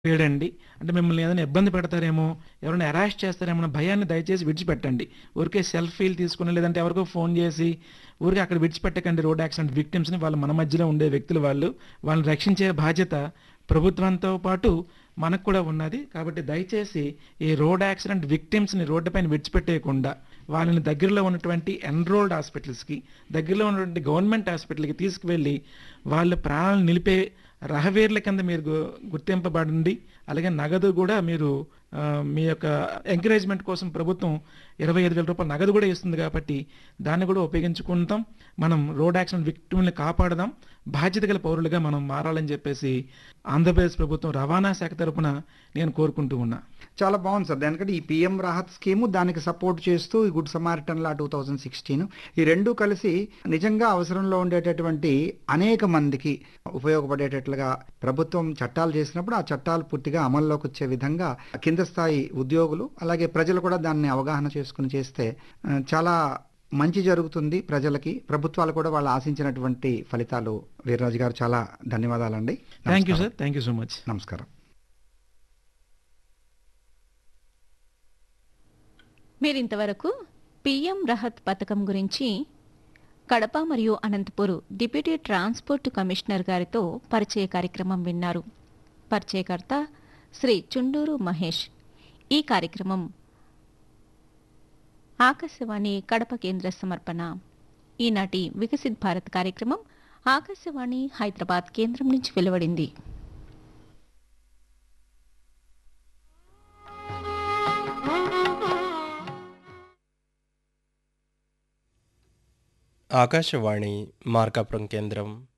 లేడండి. అంటే మిమ్మల్ని ఏదైనా ఇబ్బంది పెడతారేమో, ఎవరైనా హెరాస్ చేస్తారేమో అన్న భయాన్ని దయచేసి విడిచిపెట్టండి. ఊరికే సెల్ఫీలు తీసుకొని లేదంటే ఎవరికో ఫోన్ చేసి ఊరికే అక్కడ విడిచిపెట్టకండి రోడ్ యాక్సిడెంట్ విక్టిమ్స్‌ని. వాళ్ళు మన మధ్యలో ఉండే వ్యక్తులు వాళ్ళు. వాళ్ళని రక్షించే బాధ్యత ప్రభుత్వంతో పాటు మనకు కూడా ఉన్నది. కాబట్టి దయచేసి ఈ రోడ్ యాక్సిడెంట్ విక్టిమ్స్‌ని రోడ్డుపైన విడిచిపెట్టేయకుండా వాళ్ళని దగ్గరలో ఉన్నటువంటి ఎన్‌రోల్డ్ హాస్పిటల్స్‌కి, దగ్గరలో ఉన్నటువంటి గవర్నమెంట్ హాస్పిటల్‌కి తీసుకువెళ్ళి వాళ్ళ ప్రాణాలను నిలిపే రహవీరుల కింద మీరు గు గుర్తింపబడండి. అలాగే నగదు కూడా మీరు ఆహ్, మీ యొక్క ఎంకరేజ్‌మెంట్ కోసం ప్రభుత్వం రూ. 25,000 నగదు కూడా ఇస్తుంది కాబట్టి దాన్ని కూడా ఉపయోగించుకుంటాం. మనం రోడ్ యాక్సిడెంట్ విక్టిమ్‌లని కాపాడదాం. బాధ్యత గల పౌరులుగా మనం మారాలని చెప్పేసి ఆంధ్రప్రదేశ్ ప్రభుత్వం రవాణా శాఖ తరపున నేను కోరుకుంటూ ఉన్నా. చాలా బాగుంది సార్. ఎందుకంటే ఈ పీఎం రాహత్ స్కీము దానికి సపోర్ట్ చేస్తూ ఈ గుడ్ సమారిటన్ లా 2016 ఈ 2 కలిసి నిజంగా అవసరంలో ఉండేటటువంటి అనేక మందికి ఉపయోగపడేటట్లుగా ప్రభుత్వం చట్టాలు చేసినప్పుడు ఆ చట్టాలు పూర్తిగా అమల్లోకి వచ్చే విధంగా కింద స్థాయి ఉద్యోగులు అలాగే ప్రజలు కూడా దాన్ని అవగాహన చేసుకుని చేస్తే ఆ, చాలా మంచి జరుగుతుంది ప్రజలకి. ప్రభుత్వాలు కూడా వాళ్ళు ఆశించినటువంటి ఫలితాలు వీర్రాజు గారు చాలా ధన్యవాదాలండి. థాంక్ యూ నమస్కారం. Sir. Thank you so much. నమస్కారం. మీరింతవరకు పీఎం రహత్ పథకం గురించి కడప మరియు అనంతపూర్ డిప్యూటీ ట్రాన్స్పోర్ట్ కమిషనర్ గారితో పరిచయ కార్యక్రమం విన్నారు పరిచయకర్త శ్రీ చుండూరు మహేష్ ఈ కార్యక్రమం ఆకాశవాణి కడప కేంద్ర సమర్పణ ఈనాటి వికసిత్ భారత్ కార్యక్రమం ఆకాశవాణి హైదరాబాద్ కేంద్రం నుంచి వెలువడింది ఆకాశవాణి మార్కాపురం కేంద్రం